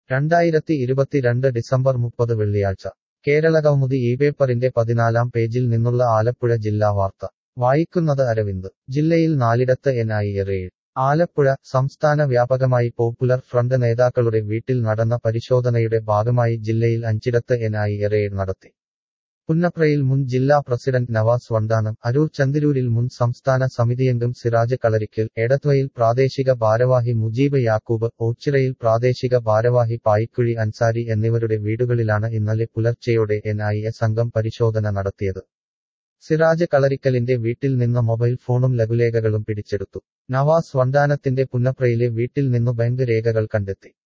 രണ്ടായിരത്തി ഇരുപത്തിരണ്ട് ഡിസംബർ മുപ്പത് വെള്ളിയാഴ്ച കേരളകൗമുദി ഈ പേപ്പറിന്റെ പതിനാലാം പേജിൽ നിന്നുള്ള ആലപ്പുഴ ജില്ലാ വാർത്ത വായിക്കുന്നത് അരവിന്ദ് ജില്ലയിൽ നാലിടത്ത് N I A raid Alappuzha സംസ്ഥാന വ്യാപകമായി പോപ്പുലർ ഫ്രണ്ട് നേതാക്കളുടെ വീട്ടിൽ നടന്ന പരിശോധനയുടെ ഭാഗമായി ജില്ലയിൽ അഞ്ചിടത്ത് എൻ ഐ എ റെയ്ഡ് നടത്തി പുന്നപ്രയിൽ മുൻ ജില്ലാ പ്രസിഡന്റ് നവാസ് വണ്ടാനം അരൂർ ചന്ദിരൂരിൽ മുൻ സംസ്ഥാന സമിതിയംഗം സിറാജ് കളരിക്കൽ എടത്വയിൽ പ്രാദേശിക ഭാരവാഹി മുജീബ് യാക്കൂബ് ഓച്ചിറയിൽ പ്രാദേശിക ഭാരവാഹി പായിക്കുഴി അൻസാരി എന്നിവരുടെ വീടുകളിലാണ് ഇന്നലെ പുലർച്ചെയോടെ എൻ ഐ എ സംഘം പരിശോധന നടത്തിയത് സിറാജ് കളരിക്കലിന്റെ വീട്ടിൽ നിന്ന് മൊബൈൽ ഫോണും ലഘുലേഖകളും പിടിച്ചെടുത്തു നവാസ് വണ്ടാനത്തിന്റെ പുന്നപ്രയിലെ വീട്ടിൽ നിന്നു ബാങ്ക് രേഖകൾ കണ്ടെത്തി